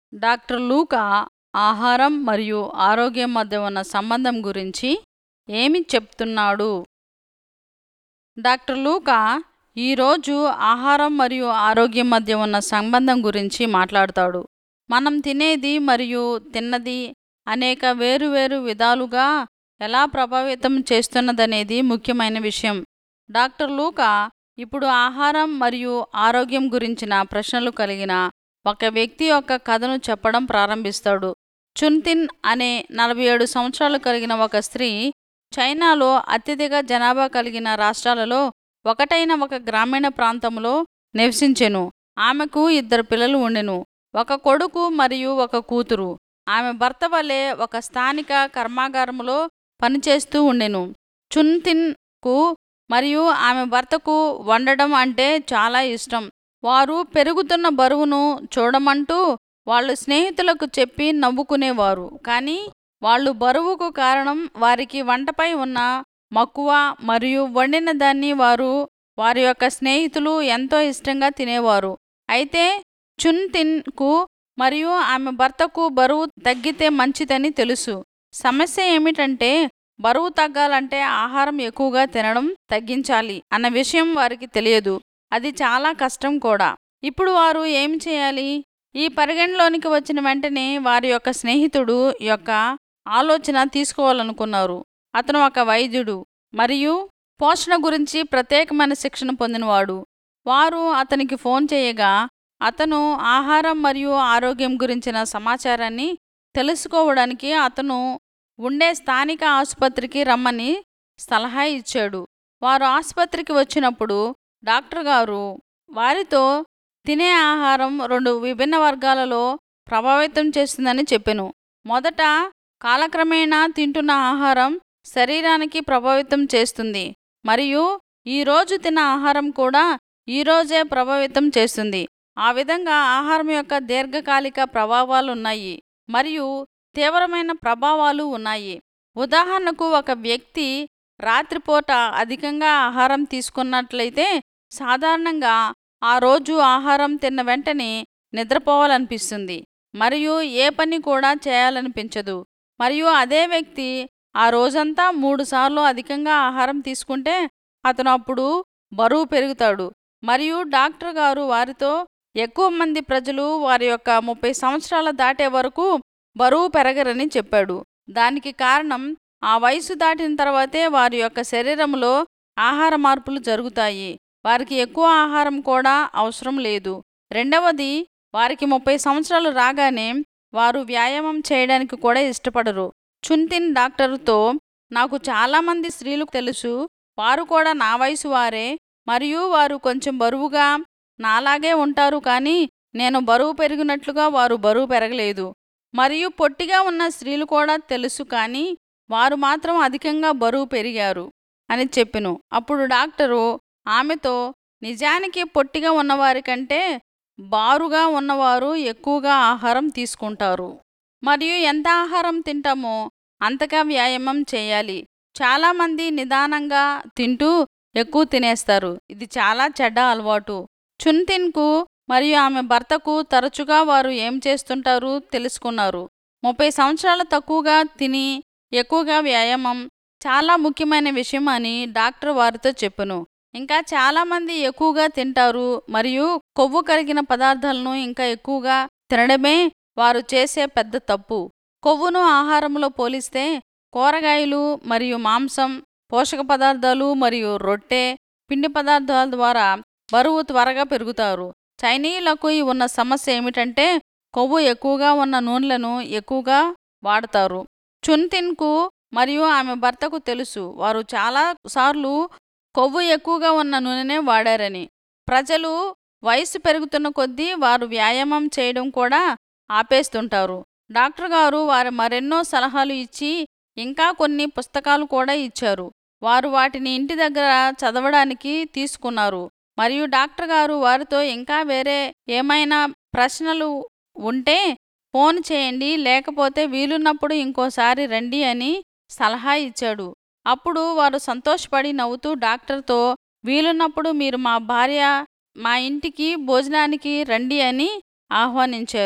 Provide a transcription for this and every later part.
doctor లూకా ఆహారం మరియు ఆరోగ్యం మధ్య ఉన్న సంబంధం గురించి ఏమి చెప్తున్నాడు డాక్టర్ లూకా ఈరోజు ఆహారం మరియు ఆరోగ్యం మధ్య ఉన్న సంబంధం గురించి మాట్లాడతాడు మనం తినేది మరియు తిన్నది అనేక వేరువేరు విధాలుగా ఎలా ప్రభావితం చేస్తున్నదనేది ముఖ్యమైన విషయం డాక్టర్ లూకా ఇప్పుడు ఆహారం మరియు ఆరోగ్యం గురించిన ప్రశ్నలు కలిగిన ఒక వ్యక్తి యొక్క కథను చెప్పడం ప్రారంభిస్తాడు చున్తిన్ అనే నలభై ఏడు సంవత్సరాలు కలిగిన ఒక స్త్రీ చైనాలో అత్యధిక జనాభా కలిగిన రాష్ట్రాలలో ఒకటైన ఒక గ్రామీణ ప్రాంతంలో నివసించెను ఆమెకు ఇద్దరు పిల్లలు ఉండెను ఒక కొడుకు మరియు ఒక కూతురు ఆమె భర్త వలె ఒక స్థానిక కర్మాగారములో పనిచేస్తూ ఉండెను చున్తిన్కు మరియు ఆమె భర్తకు వండడం అంటే చాలా ఇష్టం వారు పెరుగుతున్న బరువును చూడమంటూ వాళ్ళు స్నేహితులకు చెప్పి నవ్వుకునేవారు కానీ వాళ్ళు బరువుకు కారణం వారికి వంటపై ఉన్న మక్కువ మరియు వండిన దాన్ని వారు వారి యొక్క స్నేహితులు ఎంతో ఇష్టంగా తినేవారు అయితే చున్తిన్కు మరియు ఆమె భర్తకు బరువు తగ్గితే మంచిదని తెలుసు సమస్య ఏమిటంటే బరువు తగ్గాలంటే ఆహారం ఎక్కువగా తినడం తగ్గించాలి అన్న విషయం వారికి తెలియదు అది చాలా కష్టం కూడా ఇప్పుడు వారు ఏమి చేయాలి ఈ పరిగణలోనికి వచ్చిన వెంటనే వారి యొక్క స్నేహితుడు యొక్క ఆలోచన తీసుకోవాలనుకున్నారు అతను ఒక వైద్యుడు మరియు పోషణ గురించి ప్రత్యేకమైన శిక్షణ పొందినవాడు వారు అతనికి ఫోన్ చేయగా అతను ఆహారం మరియు ఆరోగ్యం గురించిన సమాచారాన్ని తెలుసుకోవడానికి అతను ఉండే స్థానిక ఆసుపత్రికి రమ్మని సలహా ఇచ్చాడు వారు ఆసుపత్రికి వచ్చినప్పుడు డాక్టర్ గారు వారితో తినే ఆహారం రెండు విభిన్న వర్గాలలో ప్రభావితం చేస్తుందని చెప్పెను మొదట కాలక్రమేణా తింటున్న ఆహారం శరీరానికి ప్రభావితం చేస్తుంది మరియు ఈరోజు తిన్న ఆహారం కూడా ఈరోజే ప్రభావితం చేస్తుంది ఆ విధంగా ఆహారం యొక్క దీర్ఘకాలిక ప్రభావాలు ఉన్నాయి మరియు తీవ్రమైన ప్రభావాలు ఉన్నాయి ఉదాహరణకు ఒక వ్యక్తి రాత్రిపూట అధికంగా ఆహారం తీసుకున్నట్లయితే సాధారణంగా ఆ రోజు ఆహారం తిన్న వెంటనే నిద్రపోవాలనిపిస్తుంది మరియు ఏ పని కూడా చేయాలనిపించదు మరియు అదే వ్యక్తి ఆ రోజంతా మూడుసార్లు అధికంగా ఆహారం తీసుకుంటే అతను అప్పుడు బరువు పెరుగుతాడు మరియు డాక్టర్ గారు వారితో ఎక్కువ మంది ప్రజలు వారి యొక్క ముప్పై సంవత్సరాల దాటే వరకు బరువు పెరగరని చెప్పాడు దానికి కారణం ఆ వయసు దాటిన తర్వాతే వారి యొక్క శరీరంలో ఆహార మార్పులు జరుగుతాయి వారికి ఎక్కువ ఆహారం కూడా అవసరం లేదు రెండవది వారికి ముప్పై సంవత్సరాలు రాగానే వారు వ్యాయామం చేయడానికి కూడా ఇష్టపడరు చున్తిన్ డాక్టర్తో నాకు చాలామంది స్త్రీలు తెలుసు వారు కూడా నా వయసు వారే మరియు వారు కొంచెం బరువుగా నాలాగే ఉంటారు కానీ నేను బరువు పెరిగినట్లుగా వారు బరువు పెరగలేదు మరియు పొట్టిగా ఉన్న స్త్రీలు కూడా తెలుసు కానీ వారు మాత్రం అధికంగా బరువు పెరిగారు అని చెప్పెను అప్పుడు డాక్టరు ఆమెతో నిజానికి పొట్టిగా ఉన్నవారి కంటే బారుగా ఉన్నవారు ఎక్కువగా ఆహారం తీసుకుంటారు మరియు ఎంత ఆహారం తింటామో అంతగా వ్యాయామం చేయాలి చాలామంది నిదానంగా తింటూ ఎక్కువ తినేస్తారు ఇది చాలా చెడ్డ అలవాటు చున్తిన్కు మరియు ఆమె భర్తకు తరచుగా వారు ఏం చేస్తుంటారు తెలుసుకున్నారు ముప్పై సంవత్సరాల తక్కువగా తిని ఎక్కువగా వ్యాయామం చాలా ముఖ్యమైన విషయం అని డాక్టర్ వారితో చెప్పును ఇంకా చాలామంది ఎక్కువగా తింటారు మరియు కొవ్వు కలిగిన పదార్థాలను ఇంకా ఎక్కువగా తినడమే వారు చేసే పెద్ద తప్పు కొవ్వును ఆహారంలో పోలిస్తే కూరగాయలు మరియు మాంసం పోషక పదార్థాలు మరియు రొట్టె పిండి పదార్థాల ద్వారా బరువు త్వరగా పెరుగుతారు చైనీయులకు ఉన్న సమస్య ఏమిటంటే కొవ్వు ఎక్కువగా ఉన్న నూనెలను ఎక్కువగా వాడతారు చున్తిన్కు మరియు ఆమె భర్తకు తెలుసు వారు చాలా సార్లు కొవ్వు ఎక్కువగా ఉన్న నూనెనే వాడారని ప్రజలు వయసు పెరుగుతున్న కొద్దీ వారు వ్యాయామం చేయడం కూడా ఆపేస్తుంటారు డాక్టర్ గారు వారు మరెన్నో సలహాలు ఇచ్చి ఇంకా కొన్ని పుస్తకాలు కూడా ఇచ్చారు వారు వాటిని ఇంటి దగ్గర చదవడానికి తీసుకున్నారు మరియు డాక్టర్ గారు వారితో ఇంకా వేరే ఏమైనా ప్రశ్నలు ఉంటే ఫోన్ చేయండి లేకపోతే వీలున్నప్పుడు ఇంకోసారి రండి అని సలహా ఇచ్చాడు అప్పుడు వారు సంతోషపడి నవ్వుతూ డాక్టర్తో వీలున్నప్పుడు మీరు మా భార్య మా ఇంటికి భోజనానికి రండి అని ఆహ్వానించారు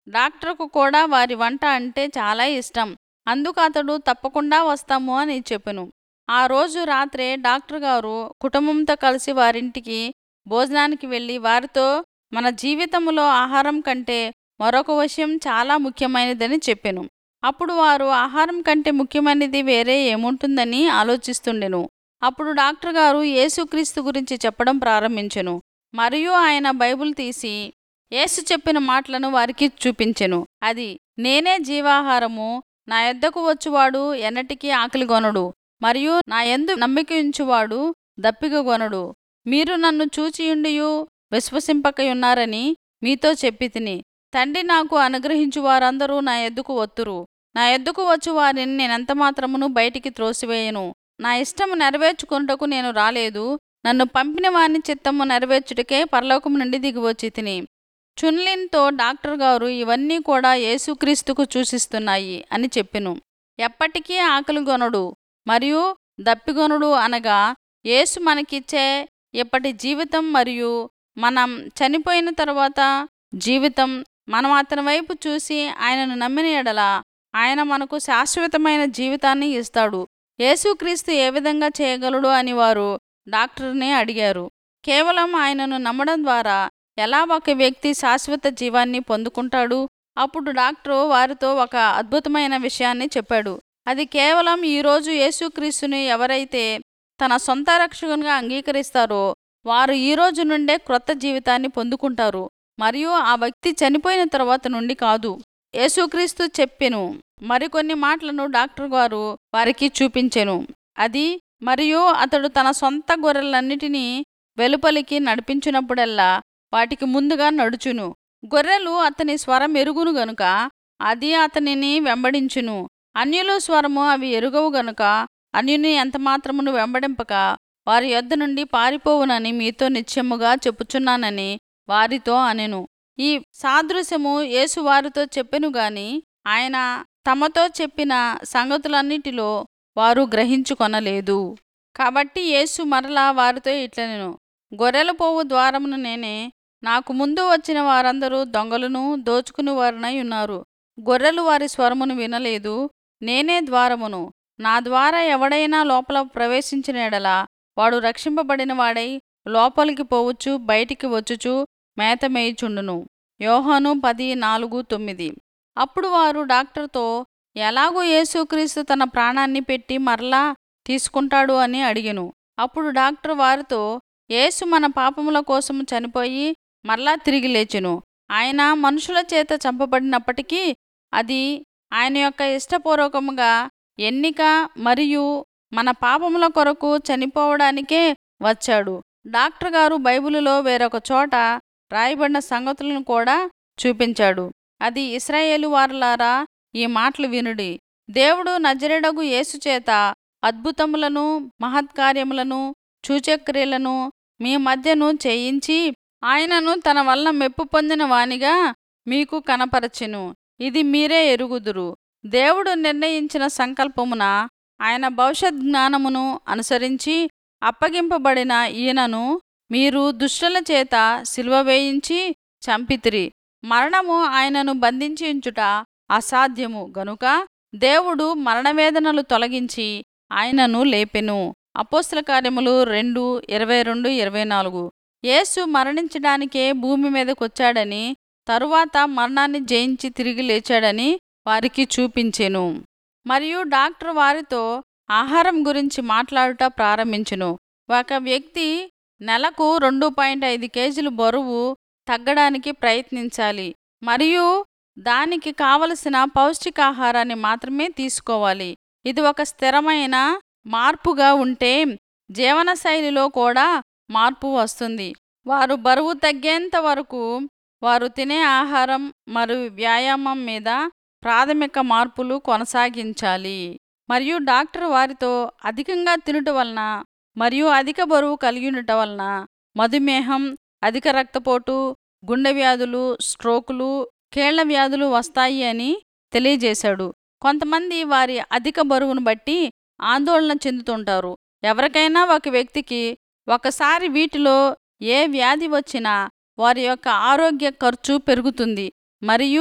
డాక్టర్కు కూడా వారి వంట అంటే చాలా ఇష్టం అందుకు అతడు తప్పకుండా వస్తాము అని చెప్పెను ఆ రోజు రాత్రే డాక్టర్ గారు కుటుంబంతో కలిసి వారింటికి భోజనానికి వెళ్ళి వారితో మన జీవితంలో ఆహారం కంటే మరొక విషయం చాలా ముఖ్యమైనదని చెప్పెను అప్పుడు వారు ఆహారం కంటే ముఖ్యమైనది వేరే ఏముంటుందని ఆలోచిస్తుండెను అప్పుడు డాక్టర్ గారు యేసుక్రీస్తు గురించి చెప్పడం ప్రారంభించెను మరియు ఆయన బైబిల్ తీసి యేసు చెప్పిన మాటలను వారికి చూపించెను అది నేనే జీవాహారము నా యొద్దకు వచ్చువాడు ఎన్నటికీ ఆకలి గొనడు మరియు నా యందు నమ్మిక ఉంచువాడు దప్పిక గొనడు మీరు నన్ను చూచియుండియు విశ్వసింపకయున్నారని మీతో చెప్పి తిని తండ్రి నాకు అనుగ్రహించు వారందరూ నా ఎద్దుకు ఒత్తురు నా ఎద్దుకు వచ్చు వారిని నేనెంత మాత్రమును బయటికి త్రోసివేయను నా ఇష్టము నెరవేర్చుకొనుటకు నేను రాలేదు నన్ను పంపిన వాని చిత్తము నెరవేర్చుటకే పరలోకము నుండి దిగివచ్చి తిని చున్లిన్తో డాక్టర్ గారు ఇవన్నీ కూడా యేసుక్రీస్తుకు సూచిస్తున్నాయి అని చెప్పెను ఎప్పటికీ ఆకలిగొనడు మరియు దప్పిగొనుడు అనగా యేసు మనకిచ్చే ఇప్పటి జీవితం మరియు మనం చనిపోయిన తర్వాత జీవితం మనం అతని వైపు చూసి ఆయనను నమ్మిన ఎడల ఆయన మనకు శాశ్వతమైన జీవితాన్ని ఇస్తాడు యేసుక్రీస్తు ఏ విధంగా చేయగలడు అని వారు డాక్టర్ని అడిగారు కేవలం ఆయనను నమ్మడం ద్వారా ఎలా ఒక వ్యక్తి శాశ్వత జీవాన్ని పొందుకుంటాడు అప్పుడు డాక్టరు వారితో ఒక అద్భుతమైన విషయాన్ని చెప్పాడు అది కేవలం ఈరోజు యేసుక్రీస్తుని ఎవరైతే తన సొంత రక్షకునిగా అంగీకరిస్తారో వారు ఈ రోజు నుండే క్రొత్త జీవితాన్ని పొందుకుంటారు మరియు ఆ వ్యక్తి చనిపోయిన తర్వాత నుండి కాదు యేసుక్రీస్తు చెప్పెను మరికొన్ని మాటలను డాక్టర్ గారు వారికి చూపించెను అది మరియు అతడు తన సొంత గొర్రెలన్నిటినీ వెలుపలికి నడిపించినప్పుడల్లా వాటికి ముందుగా నడుచును గొర్రెలు అతని స్వరం ఎరుగును గనుక అది అతనిని వెంబడించును అన్యుల స్వరము అవి ఎరుగవు గనుక అన్యుని ఎంతమాత్రమును వెంబడింపక వారి యొద్ద నుండి పారిపోవునని మీతో నిత్యముగా చెప్పుచున్నానని వారితో అనెను ఈ సాదృశ్యము యేసు వారితో చెప్పెను గాని ఆయన తమతో చెప్పిన సంగతులన్నిటిలో వారు గ్రహించుకొనలేదు కాబట్టి యేసు మరలా వారితో ఇట్లనెను గొర్రెల పోవు ద్వారమును నేనే నాకు ముందు వచ్చిన వారందరూ దొంగలను దోచుకుని వారినై ఉన్నారు గొర్రెలు వారి స్వరమును వినలేదు నేనే ద్వారమును నా ద్వారా ఎవడైనా లోపల ప్రవేశించిన ఎడల వాడు రక్షింపబడిన వాడై లోపలికి పోవచ్చు బయటికి వచ్చుచు మేత మేయుచుండును యోహాను పది నాలుగు తొమ్మిది అప్పుడు వారు డాక్టర్తో ఎలాగూ యేసుక్రీస్తు తన ప్రాణాన్ని పెట్టి మరలా తీసుకుంటాడు అని అడిగెను అప్పుడు డాక్టర్ వారితో యేసు మన పాపముల కోసం చనిపోయి మరలా తిరిగి లేచెను ఆయన మనుషుల చేత చంపబడినప్పటికీ అది ఆయన యొక్క ఇష్టపూర్వకముగా ఎన్నిక మరియు మన పాపముల కొరకు చనిపోవడానికే వచ్చాడు డాక్టర్ గారు బైబిలులో వేరొక చోట రాయబడిన సంగతులను కూడా చూపించాడు అది ఇస్రాయేలు వారులారా ఈ మాటలు వినుడి దేవుడు నజరెడగు యేసుచేత అద్భుతములను మహత్కార్యములను సూచక్రియలను మీ మధ్యను చేయించి ఆయనను తన వల్ల మెప్పు పొందిన వానిగా మీకు కనపరచెను ఇది మీరే ఎరుగుదురు దేవుడు నిర్ణయించిన సంకల్పమున ఆయన భవిష్యత్ జ్ఞానమును అనుసరించి అప్పగింపబడిన ఈయనను మీరు దుష్టుల చేత సిల్వ వేయించి చంపితిరి మరణము ఆయనను బంధించి ఉంచుట అసాధ్యము గనుక దేవుడు మరణవేదనలు తొలగించి ఆయనను లేపెను అపోస్తల కార్యములు రెండు ఇరవై రెండు ఇరవై నాలుగు యేసు మరణించడానికే భూమి మీదకొచ్చాడని తరువాత మరణాన్ని జయించి తిరిగి లేచాడని వారికి చూపించెను మరియు డాక్టర్ వారితో ఆహారం గురించి మాట్లాడుట ప్రారంభించును ఒక వ్యక్తి నెలకు రెండు పాయింట్ ఐదు కేజీలు బరువు తగ్గడానికి ప్రయత్నించాలి మరియు దానికి కావలసిన పౌష్టికాహారాన్ని మాత్రమే తీసుకోవాలి ఇది ఒక స్థిరమైన మార్పుగా ఉంటే జీవనశైలిలో కూడా మార్పు వస్తుంది వారు బరువు తగ్గేంత వరకు వారు తినే ఆహారం మరియు వ్యాయామం మీద ప్రాథమిక మార్పులు కొనసాగించాలి మరియు డాక్టర్ వారితో అధికంగా తినుట వలన మరియు అధిక బరువు కలిగి ఉండటం వలన మధుమేహం అధిక రక్తపోటు గుండె వ్యాధులు స్ట్రోకులు కీళ్ల వ్యాధులు వస్తాయి అని తెలియజేశాడు కొంతమంది వారి అధిక బరువును బట్టి ఆందోళన చెందుతుంటారు ఎవరికైనా ఒక వ్యక్తికి ఒకసారి వీటిలో ఏ వ్యాధి వచ్చినా వారి యొక్క ఆరోగ్య ఖర్చు పెరుగుతుంది మరియు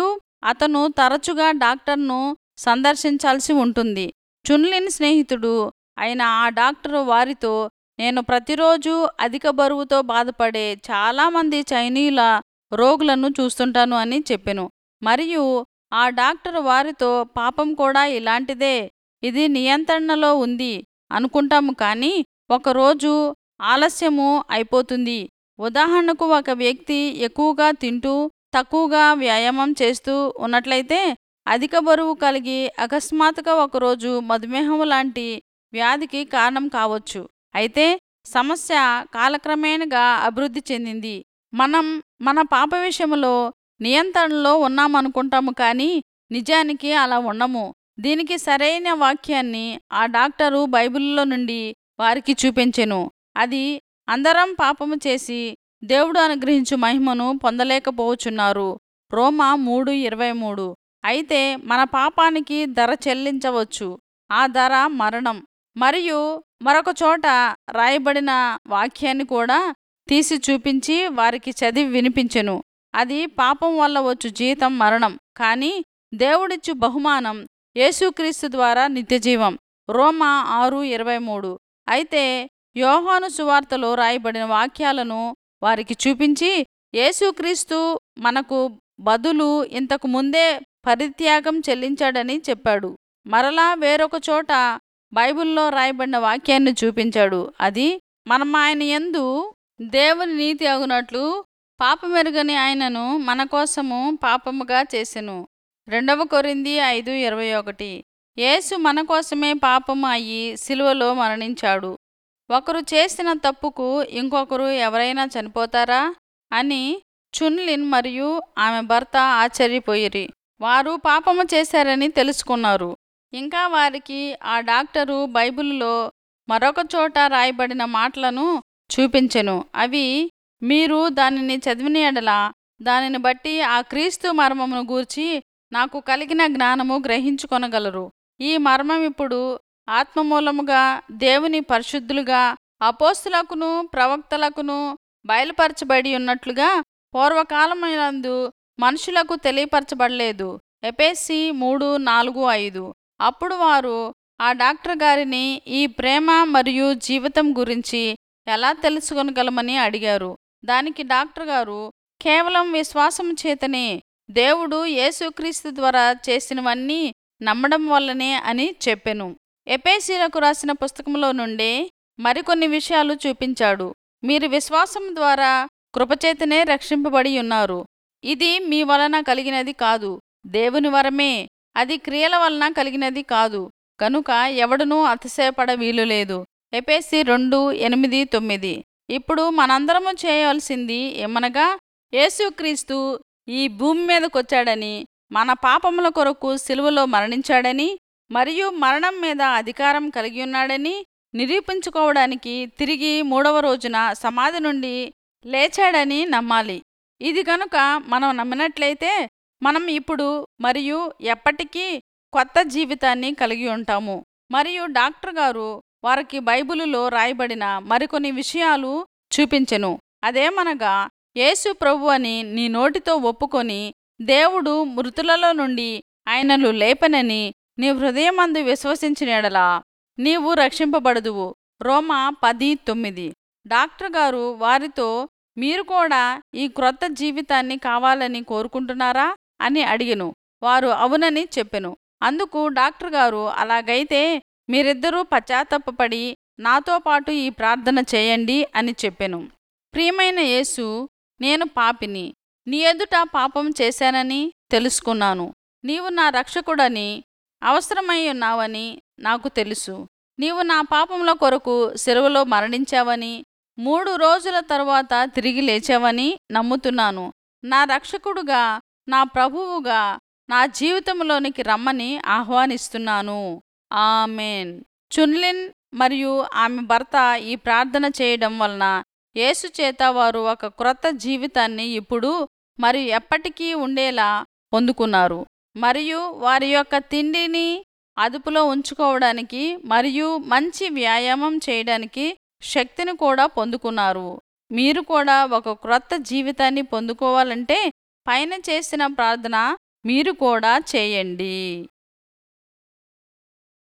అతను తరచుగా డాక్టర్ను సందర్శించాల్సి ఉంటుంది చున్లిన్ స్నేహితుడు అయిన ఆ డాక్టరు వారితో నేను ప్రతిరోజు అధిక బరువుతో బాధపడే చాలామంది చైనీయుల రోగులను చూస్తుంటాను అని చెప్పెను మరియు ఆ డాక్టర్ వారితో పాపం కూడా ఇలాంటిదే ఇది నియంత్రణలో ఉంది అనుకుంటాము కానీ ఒకరోజు ఆలస్యము అయిపోతుంది ఉదాహరణకు ఒక వ్యక్తి ఎక్కువగా తింటూ తక్కువగా వ్యాయామం చేస్తూ ఉన్నట్లయితే అధిక బరువు కలిగి అకస్మాత్తుగా ఒకరోజు మధుమేహం లాంటి వ్యాధికి కారణం కావచ్చు అయితే సమస్య కాలక్రమేణగా అభివృద్ధి చెందింది మనం మన పాప విషయంలో నియంత్రణలో ఉన్నామనుకుంటాము కానీ నిజానికి అలా ఉండము దీనికి సరైన వాక్యాన్ని ఆ డాక్టరు బైబిల్లో నుండి వారికి చూపించెను అది అందరం పాపము చేసి దేవుడు అనుగ్రహించు మహిమను పొందలేకపోవచ్చున్నారు రోమా మూడు ఇరవై మూడు అయితే మన పాపానికి ధర చెల్లించవచ్చు ఆ ధర మరణం మరియు మరొక చోట రాయబడిన వాక్యాన్ని కూడా తీసి చూపించి వారికి చదివి వినిపించెను అది పాపం వల్ల వచ్చు జీతం మరణం కానీ దేవుడిచ్చు బహుమానం యేసుక్రీస్తు ద్వారా నిత్యజీవం రోమా ఆరు ఇరవై మూడు అయితే యోహాను సువార్తలో రాయబడిన వాక్యాలను వారికి చూపించి యేసుక్రీస్తు మనకు బదులు ఇంతకు ముందే పరిత్యాగం చెల్లించాడని చెప్పాడు మరలా వేరొక చోట బైబిల్లో రాయబడిన వాక్యాన్ని చూపించాడు అది మనం ఆయన యందు దేవుని నీతి అగునట్లు పాపమెరుగని ఆయనను మన కోసము పాపముగా చేసెను రెండవ కొరింది ఐదు ఇరవై ఒకటి యేసు మన కోసమే పాపము అయ్యి సిలువలో మరణించాడు ఒకరు చేసిన తప్పుకు ఇంకొకరు ఎవరైనా చనిపోతారా అని చున్లిన్ మరియు ఆమె భర్త ఆశ్చర్యపోయిరి వారు పాపము చేశారని తెలుసుకున్నారు ఇంకా వారికి ఆ డాక్టరు బైబిల్లో మరొక చోట రాయబడిన మాటలను చూపించెను అవి మీరు దానిని చదివిన ఎడల దానిని బట్టి ఆ క్రీస్తు మర్మమును గూర్చి నాకు కలిగిన జ్ఞానము గ్రహించుకొనగలరు ఈ మర్మం ఇప్పుడు ఆత్మమూలముగా దేవుని పరిశుద్ధులుగా అపోస్తులకును ప్రవక్తలకును బయలుపరచబడి ఉన్నట్లుగా పూర్వకాలమైనందు మనుషులకు తెలియపరచబడలేదు ఎపేసి మూడు నాలుగు ఐదు అప్పుడు వారు ఆ డాక్టర్ గారిని ఈ ప్రేమ మరియు జీవితం గురించి ఎలా తెలుసుకొనగలమని అడిగారు దానికి డాక్టర్ గారు కేవలం విశ్వాసం చేతనే దేవుడు యేసుక్రీస్తు ద్వారా చేసినవన్నీ నమ్మడం వల్లనే అని చెప్పెను ఎపేసీలకు రాసిన పుస్తకంలో నుండే మరికొన్ని విషయాలు చూపించాడు మీరు విశ్వాసం ద్వారా కృపచేతనే రక్షింపబడి ఉన్నారు ఇది మీ వలన కలిగినది కాదు దేవుని వరమే అది క్రియల వలన కలిగినది కాదు కనుక ఎవడునూ అతిశయపడ వీలులేదు ఎపేసి రెండు ఎనిమిది తొమ్మిది ఇప్పుడు మనందరము చేయవలసింది ఏమనగా యేసుక్రీస్తు ఈ భూమి మీదకొచ్చాడని మన పాపముల కొరకు సిలువలో మరణించాడని మరియు మరణం మీద అధికారం కలిగి ఉన్నాడని నిరూపించుకోవడానికి తిరిగి మూడవ రోజున సమాధి నుండి లేచాడని నమ్మాలి ఇది కనుక మనం నమ్మినట్లయితే మనం ఇప్పుడు మరియు ఎప్పటికీ కొత్త జీవితాన్ని కలిగి ఉంటాము మరియు డాక్టర్ గారు వారికి బైబిలులో రాయబడిన మరికొన్ని విషయాలు చూపించెను అదేమనగా యేసు ప్రభు అని నీ నోటితో ఒప్పుకొని దేవుడు మృతులలో నుండి ఆయనను లేపనని నీ హృదయమందు విశ్వసించిన ఎడలా నీవు రక్షింపబడదువు రోమా పది తొమ్మిది డాక్టర్ గారు వారితో మీరు కూడా ఈ క్రొత్త జీవితాన్ని కావాలని కోరుకుంటున్నారా అని అడిగెను వారు అవునని చెప్పెను అందుకు డాక్టర్ గారు అలాగైతే మీరిద్దరూ పశ్చాత్తపడి నాతో పాటు ఈ ప్రార్థన చేయండి అని చెప్పెను ప్రియమైన యేసు నేను పాపిని నీ ఎదుట పాపం చేశానని తెలుసుకున్నాను నీవు నా రక్షకుడని అవసరమై ఉన్నావని నాకు తెలుసు నీవు నా పాపముల కొరకు సెలవులో మరణించావని మూడు రోజుల తరువాత తిరిగి లేచావని నమ్ముతున్నాను నా రక్షకుడుగా నా ప్రభువుగా నా జీవితంలోనికి రమ్మని ఆహ్వానిస్తున్నాను ఆమెన్ చున్లిన్ మరియు ఆమె భర్త ఈ ప్రార్థన చేయడం వలన యేసు చేత వారు ఒక క్రొత్త జీవితాన్ని ఇప్పుడు మరియు ఎప్పటికీ ఉండేలా పొందుకున్నారు మరియు వారి యొక్క తిండిని అదుపులో ఉంచుకోవడానికి మరియు మంచి వ్యాయామం చేయడానికి శక్తిని కూడా పొందుకున్నారు మీరు కూడా ఒక క్రొత్త జీవితాన్ని పొందుకోవాలంటే పైన చేసిన ప్రార్థన మీరు కూడా చేయండి